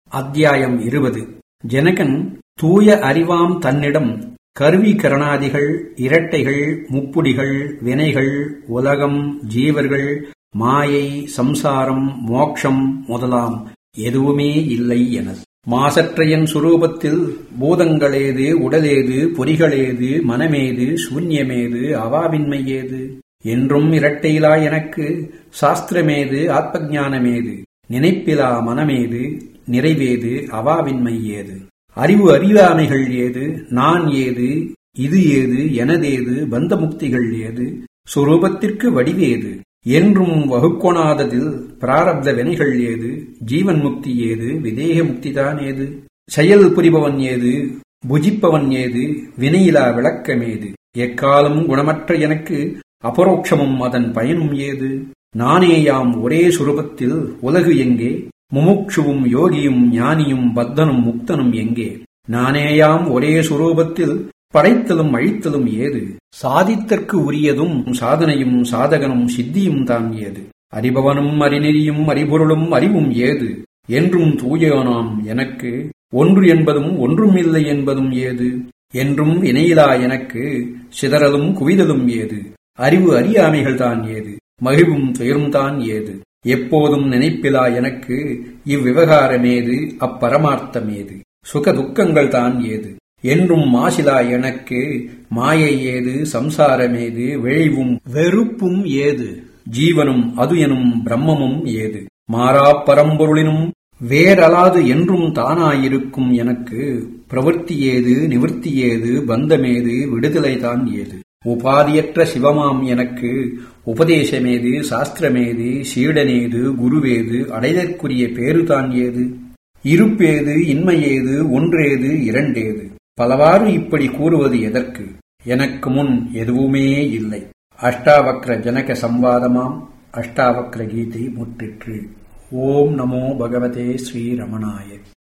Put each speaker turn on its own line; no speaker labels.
அத்தியாயம் இருபது ஜனகன் தூய அறிவாம் தன்னிடம் கருவி கரணாதிகள் இரட்டைகள் முப்புடிகள் வினைகள் உலகம் ஜீவர்கள் மாயை சம்சாரம் மோக்ஷம் முதலாம் எதுவுமே இல்லை எனது மாசற்ற என் சுரூபத்தில் பூதங்களேது உடலேது பொறிகளேது மனமேது சூன்யமேது அவாவின்மை ஏது என்றும் இரட்டையிலா எனக்கு சாஸ்திரமேது ஆத்மஞானமேது நினைப்பிலா மனமேது நிறைவேது அவாவின்மை ஏது அறிவு அறியாமைகள் ஏது நான் ஏது இது ஏது எனதேது பந்த முக்திகள் ஏது சுரூபத்திற்கு வடிவேது என்றும் வகுக்கொணாததில் பிராரப்த வினைகள் ஏது ஜீவன் முக்தி ஏது விதேக முக்திதான் ஏது செயல் புரிபவன் ஏது புஜிப்பவன் ஏது வினையிலா விளக்கமேது எக்காலம் குணமற்ற எனக்கு அபரோக்ஷமும் அதன் பயனும் ஏது நானேயாம் ஒரே சுரூபத்தில் உலகு எங்கே முமுட்சுவும் யோகியும் ஞானியும் பத்தனும் முக்தனும் எங்கே நானேயாம் ஒரே சுரூபத்தில் படைத்தலும் அழித்தலும் ஏது சாதித்தற்கு உரியதும் சாதனையும் சாதகனும் சித்தியும் தான் ஏது அறிபவனும் அறிநெறியும் அறிபொருளும் அறிவும் ஏது என்றும் தூயோனாம் எனக்கு ஒன்று என்பதும் ஒன்றும் இல்லை என்பதும் ஏது என்றும் இணையிலா எனக்கு சிதறலும் குவிதலும் ஏது அறிவு அறியாமைகள் தான் ஏது மகிழ்வும் துயரும் தான் ஏது எப்போதும் நினைப்பிலா எனக்கு இவ்விவகாரமேது அப்பரமார்த்தமேது சுக துக்கங்கள் தான் ஏது என்றும் மாசிலா எனக்கு மாயை ஏது சம்சாரமேது விழைவும் வெறுப்பும் ஏது ஜீவனும் அது எனும் பிரம்மமும் ஏது மாறா பரம்பொருளினும் வேறலாது என்றும் தானாயிருக்கும் எனக்கு பிரவൃத்தி ஏது நிவர்த்தி ஏது பந்தமேது விடுதலைதான் ஏது உபாதியற்ற சிவமாம் எனக்கு உபதேசமேது சாஸ்திரமேது சீடனேது குருவேது அடைதற்குரிய பேருதான் ஏது இருப்பேது இன்மையேது ஒன்றேது இரண்டேது பலவாறு இப்படி கூறுவது எதற்கு எனக்கு முன் எதுவுமே இல்லை அஷ்டாவக்ர ஜனக சம்வாதமாம் அஷ்டாவக்ர கீதை முற்றிற்று ஓம் நமோ பகவதே ஸ்ரீரமணாய